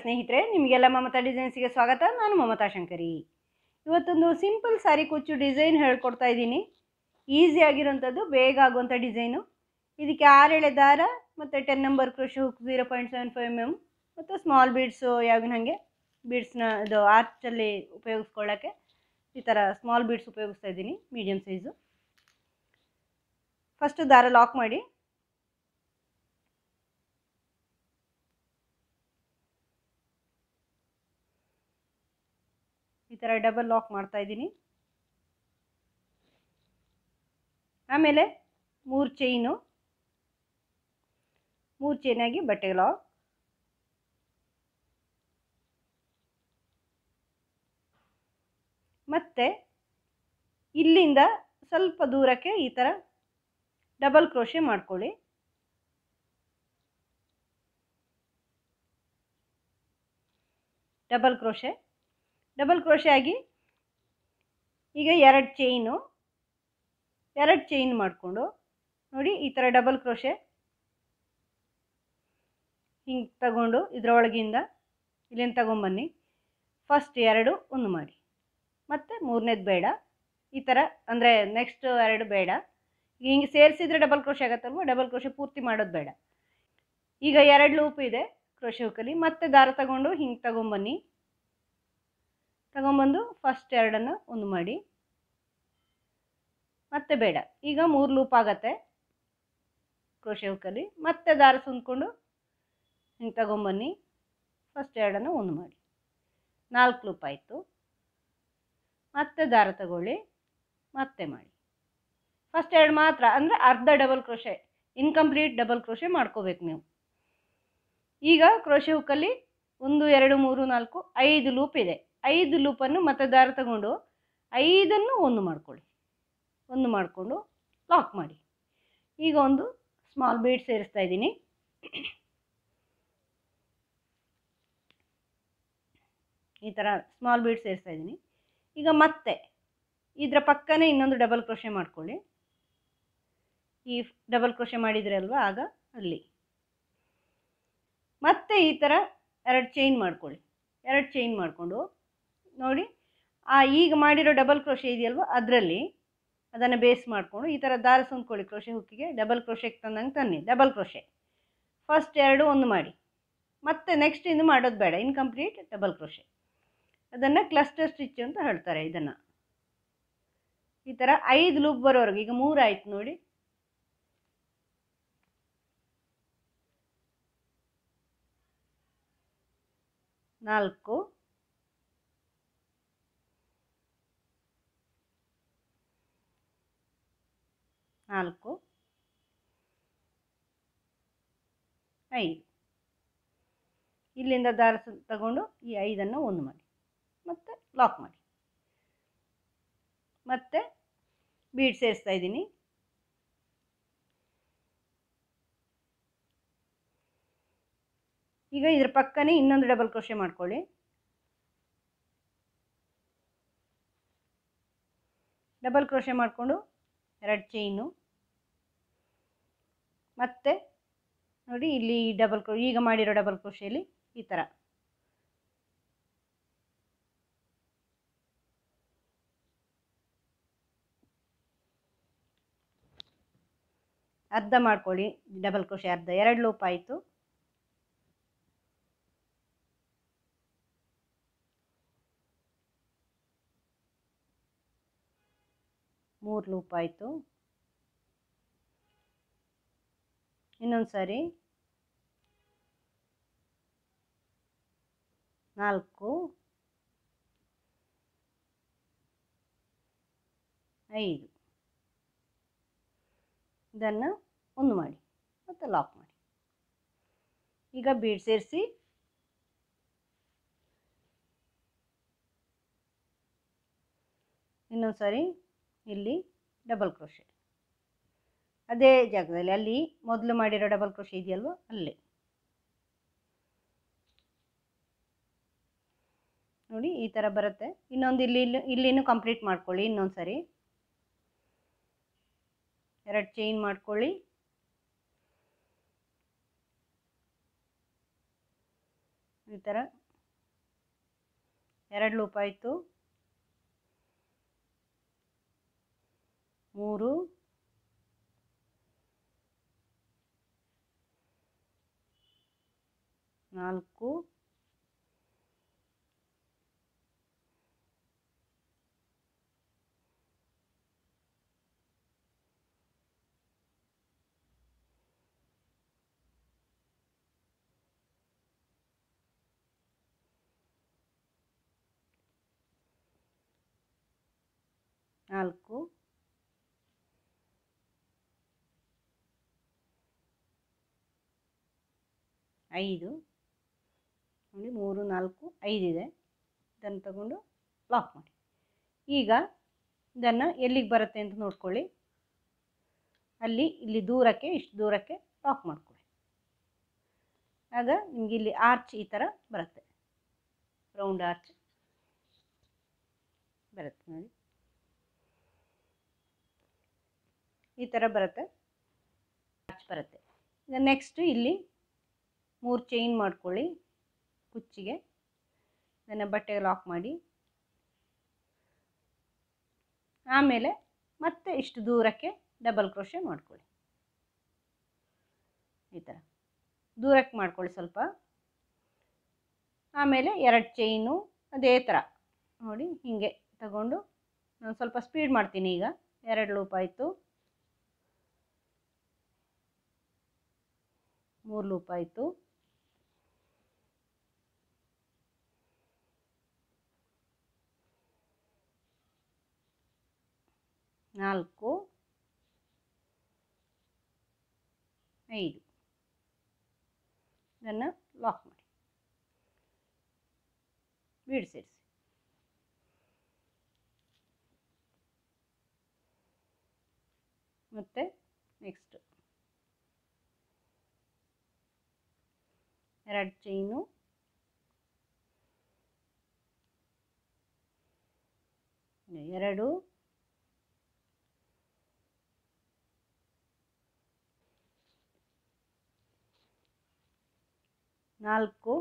ಸ್ನೇಹಿತರೆ ನಿಮಗೆಲ್ಲ ಮಮತಾ ಡಿಸೈನ್ಸ್ಗೆ ಸ್ವಾಗತ ನಾನು ಮಮತಾ ಶಂಕರಿ ಇವತ್ತೊಂದು ಸಿಂಪಲ್ ಸ್ಯಾರಿ ಕುಚ್ಚು ಡಿಸೈನ್ ಹೇಳ್ಕೊಡ್ತಾ ಇದ್ದೀನಿ ಈಸಿ ಆಗಿರೋಂಥದ್ದು ಬೇಗ ಆಗುವಂಥ ಡಿಸೈನು ಇದಕ್ಕೆ ಆರೆಳೆ ದಾರ ಮತ್ತು ten number crochet hook zero point seven five M M ಮತ್ತು ಸ್ಮಾಲ್ ಬೀಡ್ಸು ಯಾವಿನ ಹಾಗೆ ಬೀಡ್ಸ್ನ ಇದು ಆರ್ಚಲ್ಲಿ ಉಪಯೋಗಿಸ್ಕೊಳ್ಳೋಕ್ಕೆ ಈ ಥರ ಸ್ಮಾಲ್ ಬೀಡ್ಸ್ ಉಪಯೋಗಿಸ್ತಾ ಇದ್ದೀನಿ ಮೀಡಿಯಮ್ ಸೈಜು ಫಸ್ಟು ದಾರ ಲಾಕ್ ಮಾಡಿ ಈ ಥರ ಡಬಲ್ ಲಾಕ್ ಮಾಡ್ತಾ ಇದ್ದೀನಿ ಆಮೇಲೆ ಮೂರು ಚೈನು ಮೂರು ಚೈನಾಗಿ ಬಟ್ಟೆ ಲಾಕ್ ಮತ್ತು ಇಲ್ಲಿಂದ ಸ್ವಲ್ಪ ದೂರಕ್ಕೆ ಈ ಥರ ಡಬಲ್ ಕ್ರೋಶೆ ಮಾಡ್ಕೊಳ್ಳಿ ಡಬಲ್ ಕ್ರೋಶೆ ಡಬಲ್ ಕ್ರೋಶೆ ಆಗಿ ಈಗ ಎರಡು ಚೈನು ಎರಡು ಚೈನ್ ಮಾಡಿಕೊಂಡು ನೋಡಿ ಈ ಥರ ಡಬಲ್ ಕ್ರೋಶೆ ಹಿಂಗೆ ತಗೊಂಡು ಇದರೊಳಗಿಂದ ಇಲ್ಲಿಂದ ತಗೊಂಬನ್ನಿ ಫಸ್ಟ್ ಎರಡು ಒಂದು ಮಾಡಿ ಮತ್ತು ಮೂರನೇದು ಬೇಡ ಈ ಥರ ಅಂದರೆ ನೆಕ್ಸ್ಟ್ ಎರಡು ಬೇಡ ಹಿಂಗೆ ಸೇರಿಸಿದ್ರೆ ಡಬಲ್ ಕ್ರೋಶೆ ಆಗುತ್ತಲ್ವ ಡಬಲ್ ಕ್ರೋಶೆ ಪೂರ್ತಿ ಮಾಡೋದು ಬೇಡ ಈಗ ಎರಡು ಲೂಪ್ ಇದೆ ಕ್ರೋಶೆ ಹುಕ್ಕಲ್ಲಿ ಮತ್ತೆ ದಾರ ತಗೊಂಡು ಹಿಂಗೆ ತಗೊಂಬನ್ನಿ ತಗೊಂಬಂದು ಫಸ್ಟ್ ಎರಡನ್ನು ಒಂದು ಮಾಡಿ ಮತ್ತೆ ಬೇಡ ಈಗ ಮೂರು ಲೂಪ್ ಆಗತ್ತೆ ಕ್ರೋಶೆ ಹುಕ್ಕಲ್ಲಿ ಮತ್ತೆ ದಾರ ಸುಂದ್ಕೊಂಡು ಹಿಂಗೆ ತಗೊಂಬನ್ನಿ ಫಸ್ಟ್ ಎರಡನ್ನು ಒಂದು ಮಾಡಿ ನಾಲ್ಕು ಲೂಪ್ ಆಯಿತು ಮತ್ತೆ ದಾರ ತಗೊಳ್ಳಿ ಮತ್ತೆ ಮಾಡಿ ಫಸ್ಟ್ ಎರಡು ಮಾತ್ರ ಅಂದರೆ ಅರ್ಧ double crochet incomplete double crochet ಮಾಡ್ಕೋಬೇಕು ನೀವು ಈಗ ಕ್ರೋಶೆ ಹುಕ್ಕಲ್ಲಿ ಒಂದು ಎರಡು ಮೂರು ನಾಲ್ಕು ಐದು ಲೂಪ್ ಇದೆ ಐದು ಲೂಪನ್ನು ಮತ್ತೆ ದಾರ ತಗೊಂಡು ಐದನ್ನು ಒಂದು ಮಾಡ್ಕೊಳ್ಳಿ ಒಂದು ಮಾಡಿಕೊಂಡು ಲಾಕ್ ಮಾಡಿ ಈಗ ಒಂದು ಸ್ಮಾಲ್ ಬೀಡ್ ಸೇರಿಸ್ತಾ ಇದ್ದೀನಿ ಈ ಥರ ಸ್ಮಾಲ್ ಬೀಡ್ ಸೇರಿಸ್ತಾ ಇದ್ದೀನಿ ಈಗ ಮತ್ತೆ ಇದರ ಪಕ್ಕನೇ ಇನ್ನೊಂದು ಡಬಲ್ ಕ್ರೋಶೆ ಮಾಡ್ಕೊಳ್ಳಿ ಈ ಡಬಲ್ ಕ್ರೋಶೆ ಮಾಡಿದರೆ ಅಲ್ವಾ ಆಗ ಅಲ್ಲಿ ಮತ್ತೆ ಈ ಥರ ಎರಡು ಚೈನ್ ಮಾಡ್ಕೊಳ್ಳಿ ಎರಡು ಚೈನ್ ಮಾಡಿಕೊಂಡು ನೋಡಿ ಆ ಈಗ ಮಾಡಿರೋ ಡಬಲ್ ಕ್ರೋಶೆ ಇದೆಯಲ್ವ ಅದರಲ್ಲಿ ಅದನ್ನು ಬೇಸ್ ಮಾಡಿಕೊಂಡು ಈ ಥರ ದಾರ ಸುಂದ್ಕೊಳ್ಳಿ ಕ್ರೋಶೆ ಹುಕ್ಕಿಗೆ ಡಬಲ್ ಕ್ರೋಶೆಗೆ ತಂದಂಗೆ ತನ್ನಿ ಡಬಲ್ ಕ್ರೋಶೆ ಫಸ್ಟ್ ಎರಡು ಒಂದು ಮಾಡಿ ಮತ್ತೆ ನೆಕ್ಸ್ಟ್ ಇನ್ನು ಮಾಡೋದು ಬೇಡ ಇನ್ಕಂಪ್ಲೀಟ್ ಡಬಲ್ ಕ್ರೋಶೆ ಅದನ್ನು ಕ್ಲಸ್ಟರ್ ಸ್ಟಿಚ್ ಅಂತ ಹೇಳ್ತಾರೆ ಇದನ್ನು ಈ ಥರ ಐದು ಲೂಪ್ ಬರೋವರೆಗೆ ಈಗ ಮೂರು ಆಯ್ತು ನೋಡಿ ನಾಲ್ಕು ನಾಲ್ಕು ಐದು ಇಲ್ಲಿಂದ ದಾರ ತಗೊಂಡು ಈ ಐದನ್ನು ಒಂದು ಮಾಡಿ ಮತ್ತು ಲಾಕ್ ಮಾಡಿ ಮತ್ತೆ ಬೀಡ್ ಸೇರಿಸ್ತಾ ಇದ್ದೀನಿ ಈಗ ಇದ್ರ ಪಕ್ಕನೇ ಇನ್ನೊಂದು ಡಬಲ್ ಕ್ರೋಶೆ ಮಾಡ್ಕೊಳ್ಳಿ ಡಬಲ್ ಕ್ರೋಶೆ ಮಾಡಿಕೊಂಡು ಎರಡು ಚೈನು ಮತ್ತೆ ನೋಡಿ ಇಲ್ಲಿ ಡಬಲ್ ಕ್ರೋ ಈಗ ಮಾಡಿರೋ ಡಬಲ್ ಕ್ರೋಶೆಯಲ್ಲಿ ಈ ಥರ ಅರ್ಧ ಮಾಡ್ಕೊಳ್ಳಿ ಡಬಲ್ ಕ್ರೋಶೆ ಅರ್ಧ ಎರಡು ಲೂಪ್ ಆಯಿತು ಮೂರು ಲೂಪ್ ಆಯಿತು ಇನ್ನೊಂದು ಸಾರಿ ನಾಲ್ಕು ಐದು ಇದನ್ನು ಒಂದು ಮಾಡಿ ಮತ್ತು ಲಾಕ್ ಮಾಡಿ ಈಗ ಬೀಡ್ ಸೇರಿಸಿ ಇನ್ನೊಂದು ಸಾರಿ ಇಲ್ಲಿ ಡಬಲ್ ಕ್ರೋಶೆ ಅದೇ ಜಾಗದಲ್ಲಿ ಅಲ್ಲಿ ಮೊದಲು ಮಾಡಿರೋ ಡಬಲ್ ಕ್ರೋಶೆ ಇದೆಯಲ್ವ ಅಲ್ಲೇ ನೋಡಿ ಈ ಥರ ಬರುತ್ತೆ ಇನ್ನೊಂದು ಇಲ್ಲಿ ಇಲ್ಲಿ ಇಲ್ಲಿನೂ ಕಂಪ್ಲೀಟ್ ಮಾಡ್ಕೊಳ್ಳಿ ಇನ್ನೊಂದು ಸರಿ ಎರಡು ಚೈನ್ ಮಾಡ್ಕೊಳ್ಳಿ ಈ ಥರ ಎರಡು ಲೂಪ್ ಆಯಿತು ಮೂರು ನಾಲ್ಕು ನಾಲ್ಕು ಐದು ನೋಡಿ ಮೂರು ನಾಲ್ಕು ಐದಿದೆ ಇದನ್ನು ತಗೊಂಡು ಲಾಕ್ ಮಾಡಿ ಈಗ ಇದನ್ನು ಎಲ್ಲಿಗೆ ಬರುತ್ತೆ ಅಂತ ನೋಡ್ಕೊಳ್ಳಿ ಅಲ್ಲಿ ಇಲ್ಲಿ ದೂರಕ್ಕೆ ಇಷ್ಟು ದೂರಕ್ಕೆ ಲಾಕ್ ಮಾಡ್ಕೊಳ್ಳಿ ಆಗ ನಿಮಗೆ ಇಲ್ಲಿ ಆರ್ಚ್ ಈ ಥರ ಬರುತ್ತೆ ರೌಂಡ್ ಆರ್ಚ್ ಬರುತ್ತೆ ನೋಡಿ ಈ ಥರ ಬರುತ್ತೆ ಆರ್ಚ್ ಬರುತ್ತೆ ಈಗ ನೆಕ್ಸ್ಟ್ ಇಲ್ಲಿ ಮೂರು ಚೈನ್ ಮಾಡ್ಕೊಳ್ಳಿ ಕುಚ್ಚಿಗೆ ಇದನ್ನು ಬಟ್ಟೆಗೆ ಲಾಕ್ ಮಾಡಿ ಆಮೇಲೆ ಮತ್ತೆ ಇಷ್ಟು ದೂರಕ್ಕೆ ಡಬಲ್ ಕ್ರೋಶೆ ಮಾಡ್ಕೊಳ್ಳಿ ಈ ಥರ ದೂರಕ್ಕೆ ಮಾಡ್ಕೊಳ್ಳಿ ಸ್ವಲ್ಪ ಆಮೇಲೆ ಎರಡು ಚೈನು ಅದೇ ಥರ ನೋಡಿ ಹೀಗೆ ತಗೊಂಡು ನಾನು ಸ್ವಲ್ಪ ಸ್ಪೀಡ್ ಮಾಡ್ತೀನಿ ಈಗ ಎರಡು ಲೂಪ್ ಆಯಿತು ಮೂರು ಲೂಪ್ ಆಯಿತು ನಾಲ್ಕು ಐದು ಇದನ್ನು ಲಾಕ್ ಮಾಡಿ ಬೀಡ್ ಸೇರಿಸಿ ಮತ್ತು ನೆಕ್ಸ್ಟ್ ಎರಡು ಚೈನು ಎರಡು ನಾಲ್ಕು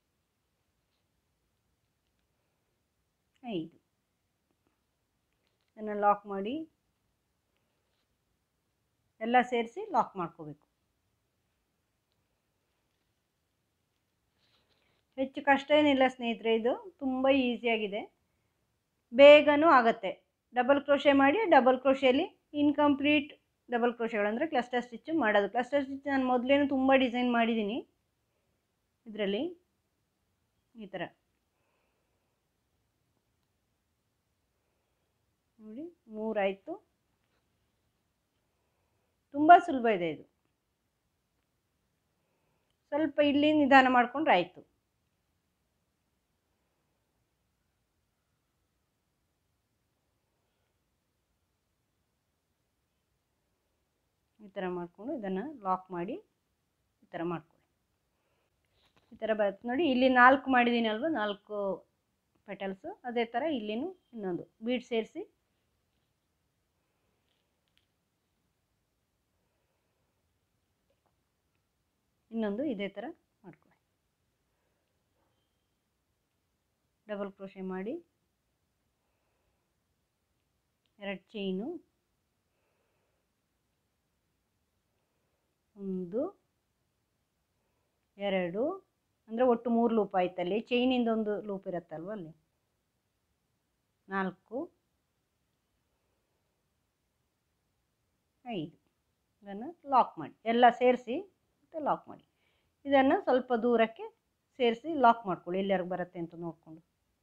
ಐದು ಇದನ್ನು ಲಾಕ್ ಮಾಡಿ ಎಲ್ಲ ಸೇರಿಸಿ ಲಾಕ್ ಮಾಡ್ಕೋಬೇಕು ಹೆಚ್ಚು ಕಷ್ಟ ಏನಿಲ್ಲ ಸ್ನೇಹಿತರೆ ಇದು ತುಂಬ ಈಸಿಯಾಗಿದೆ ಬೇಗನೂ ಆಗುತ್ತೆ ಡಬಲ್ ಕ್ರೋಶೆ ಮಾಡಿ ಡಬಲ್ ಕ್ರೋಶೆಯಲ್ಲಿ ಇನ್ಕಂಪ್ಲೀಟ್ ಡಬಲ್ ಕ್ರೋಶೆಗಳಂದರೆ ಕ್ಲಸ್ಟರ್ ಸ್ಟಿಚ್ಚು ಮಾಡೋದು ಕ್ಲಸ್ಟರ್ ಸ್ಟಿಚ್ ನಾನು ಮೊದಲೇನು ತುಂಬ ಡಿಸೈನ್ ಮಾಡಿದ್ದೀನಿ ಇದರಲ್ಲಿ ಈ ಥರ ನೋಡಿ ಮೂರಾಯಿತು ತುಂಬ ಸುಲಭ ಇದೆ ಇದು ಸ್ವಲ್ಪ ಇಲ್ಲಿ ನಿಧಾನ ಮಾಡಿಕೊಂಡ್ರೆ ಆಯಿತು ಈ ಥರ ಮಾಡಿಕೊಂಡು ಇದನ್ನು ಲಾಕ್ ಮಾಡಿ ಈ ಥರ ಮಾಡ್ಕೊಳ್ಳಿ ಈ ಥರ ಬರುತ್ತೆ ನೋಡಿ ಇಲ್ಲಿ ನಾಲ್ಕು ಮಾಡಿದ್ದೀನಿ ಅಲ್ವಾ ನಾಲ್ಕು ಪೆಟಲ್ಸು ಅದೇ ಥರ ಇಲ್ಲಿನೂ ಇನ್ನೊಂದು ಬೀಡ್ ಸೇರಿಸಿ ಇನ್ನೊಂದು ಇದೇ ಥರ ಮಾಡ್ಕೊಳ್ಳಿ ಡಬಲ್ ಕ್ರೋಶೆ ಮಾಡಿ ಎರಡು ಚೈನು ಒಂದು ಎರಡು ಅಂದರೆ ಒಟ್ಟು ಮೂರು ಲೂಪ್ ಆಯ್ತಲ್ಲಿ ಚೈನಿಂದ ಒಂದು ಲೂಪ್ ಇರುತ್ತಲ್ವ ಅಲ್ಲಿ ನಾಲ್ಕು ಐದು ಇದನ್ನು ಲಾಕ್ ಮಾಡಿ ಎಲ್ಲ ಸೇರಿಸಿ ಮತ್ತು ಲಾಕ್ ಮಾಡಿ ಇದನ್ನು ಸ್ವಲ್ಪ ದೂರಕ್ಕೆ ಸೇರಿಸಿ ಲಾಕ್ ಮಾಡ್ಕೊಳ್ಳಿ ಎಲ್ಲಿವರೆಗೆ ಬರುತ್ತೆ ಅಂತ ನೋಡಿಕೊಂಡು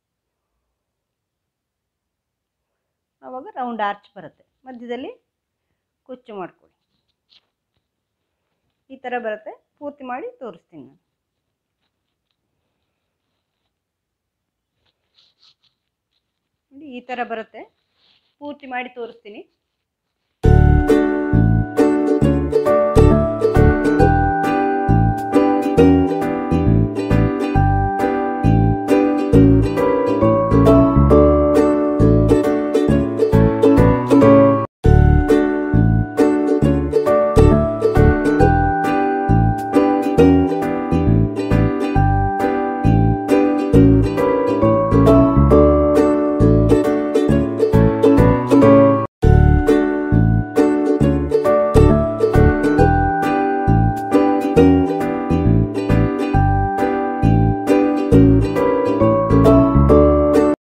ಆವಾಗ ರೌಂಡ್ ಆರ್ಚ್ ಬರುತ್ತೆ ಮಧ್ಯದಲ್ಲಿ ಕುಚ್ಚು ಮಾಡ್ಕೊಳ್ಳಿ ಈ ಥರ ಬರುತ್ತೆ ಪೂರ್ತಿ ಮಾಡಿ ತೋರಿಸ್ತೀನಿ ನಾನು ನೋಡಿ ಈ ಥರ ಬರುತ್ತೆ ಪೂರ್ತಿ ಮಾಡಿ ತೋರಿಸ್ತೀನಿ